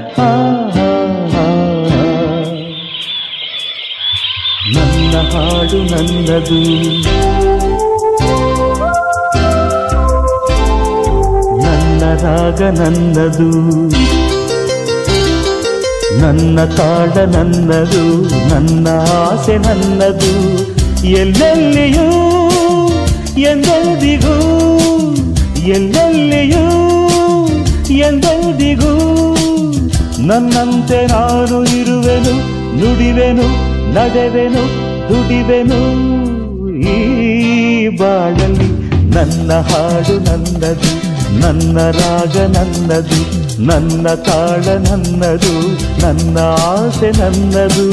ಆ, ಆ, ಆ, ಆ. ನನ್ನ ಹಾಡು ನನ್ನದು ನನ್ನ ರಾಗ ನನ್ನದು ನನ್ನ ತಾಳ ನನ್ನದು ನನ್ನ ಆಸೆ ನನ್ನದು ಎಲ್ಲೆಲ್ಲಿಯೂ ಎಂದೆಂದಿಗೂ ಎಲ್ಲೆಲ್ಲಿಯೂ ಎಂದೆಂದಿಗೂ ನನ್ನಂತೆ ನಾನು ಇರುವೆನು ನುಡಿವೆನು ನಡೆವೆನು ದುಡಿವೆನು ಈ ಬಾಳಲ್ಲಿ ನನ್ನ ಹಾಡು ನನ್ನದು ನನ್ನ ರಾಗ ನನ್ನದು ನನ್ನ ತಾಳ ನನ್ನದು ನನ್ನ ಆಸೆ ನನ್ನದು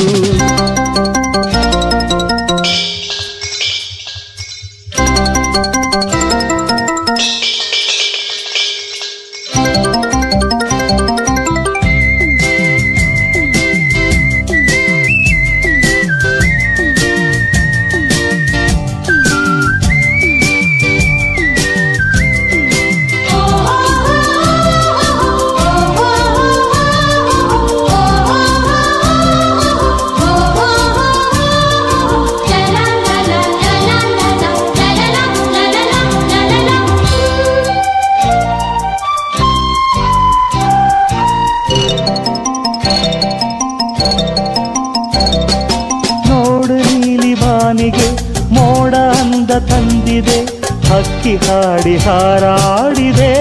ನೋಡು ನೀಲಿ ಬಾನಿಗೆ ಮೋಡ ಅಂದ ತಂದಿದೆ ಹಕ್ಕಿ ಹಾಡಿ ಹಾರಾಡಿದೆ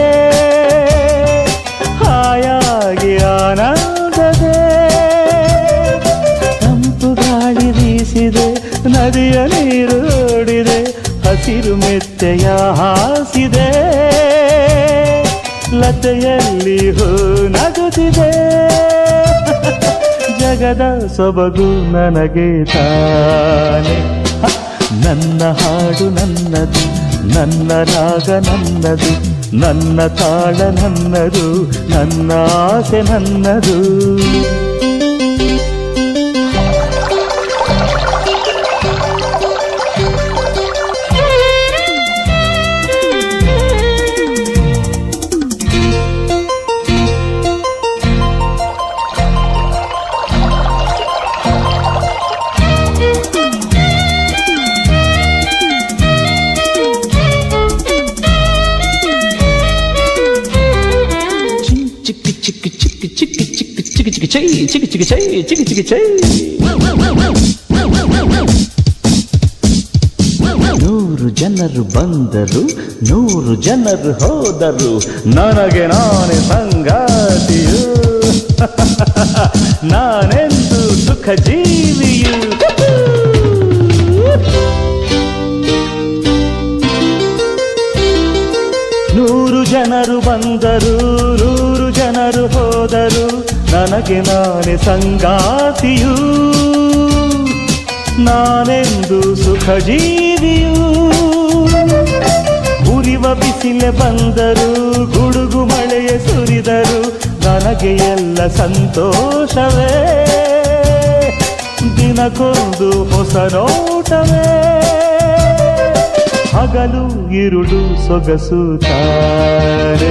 ಹಾಯಾಗಿ ಆನಂದದೆ ತಂಪು ಗಾಳಿ ಬೀಸಿದೆ ನದಿಯ ನೀರು ಓಡಿದೆ ಹಸಿರು ಮೆತ್ತೆಯ ಹಾಸಿದೆ ಲತೆಯಲ್ಲಿ ಹೂ ನಗುತ್ತಿದೆ ಜಗದ ಸೊಬಗು ನನಗೆ ತಾನೆ ಹ! ನನ್ನ ಹಾಡು ನನ್ನದು ನನ್ನ ರಾಗ ನನ್ನದು ನನ್ನ ತಾಳ ನನ್ನದು ನನ್ನ ಆಸೆ ನನ್ನದು ಚಿಕ್ಕಿ ಚಿಕ್ಕಿ ಚಿಕ್ಕಿ ಚಿಕ್ಕಿ ಚಿಕ್ಕಿ ಚಿಕ್ಕಿ ಚಿಕ್ಕಿ ಚೈ ಚಿಕ್ಕಿ ಚಿಕ್ಕಿ ಚೈ ಚಿಕ್ಕಿ ಚಿಕ್ಕಿ ಚೈ ನೂರು ಜನರು ಬಂದರು ನೂರು ಜನರು ಹೋದರು ನನಗೆ ನಾನೇ ಸಂಗಾತಿಯು ನಾನೆಂದು ಸುಖ ಜೀವಿಯು ನೂರು ಜನರು ಬಂದರು ನೂರು ಜನರು ಹೋದರು ನನಗೆ ನಾನೇ ಸಂಗಾತಿಯು ನಾನೆಂದು ಸುಖ ಜೀವಿಯು ಉರಿವ ಬಿಸಿಲೆ ಬಂದರು ಗುಡುಗು ಮಳೆಯ ಸುರಿದರು ನನಗೆ ಎಲ್ಲ ಸಂತೋಷವೇ ದಿನಕ್ಕೊಂದು ಹೊಸ ನೋಟವೇ ಹಗಲು ಇರುಳು ಸೊಗಸು ತಾರೆ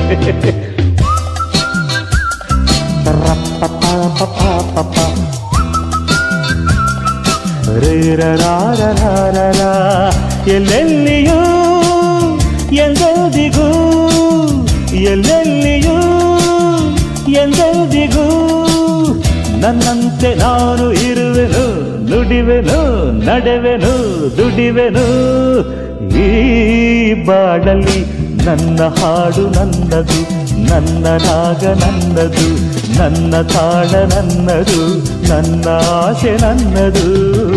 ರೇರರಾರರಾರರ ಎಲ್ಲೆಲ್ಲಿಯೂ ಎಂದೆಂದಿಗೂ ಎಲ್ಲೆಲ್ಲಿಯೂ ಎಂದೆಂದಿಗೂ ನನ್ನಂತೆ ನಾನು ಇರುವೆನು ನುಡಿವೆನು ನಡೆವೆನು ದುಡಿವೆನು ಈ ಬಾಡಲಿ ನನ್ನ ಹಾಡು ನನ್ನದು ನನ್ನ ರಾಗ ನನ್ನದು ನನ್ನ ತಾಳ ನನ್ನದು ನನ್ನ ಆಸೆ ನನ್ನದು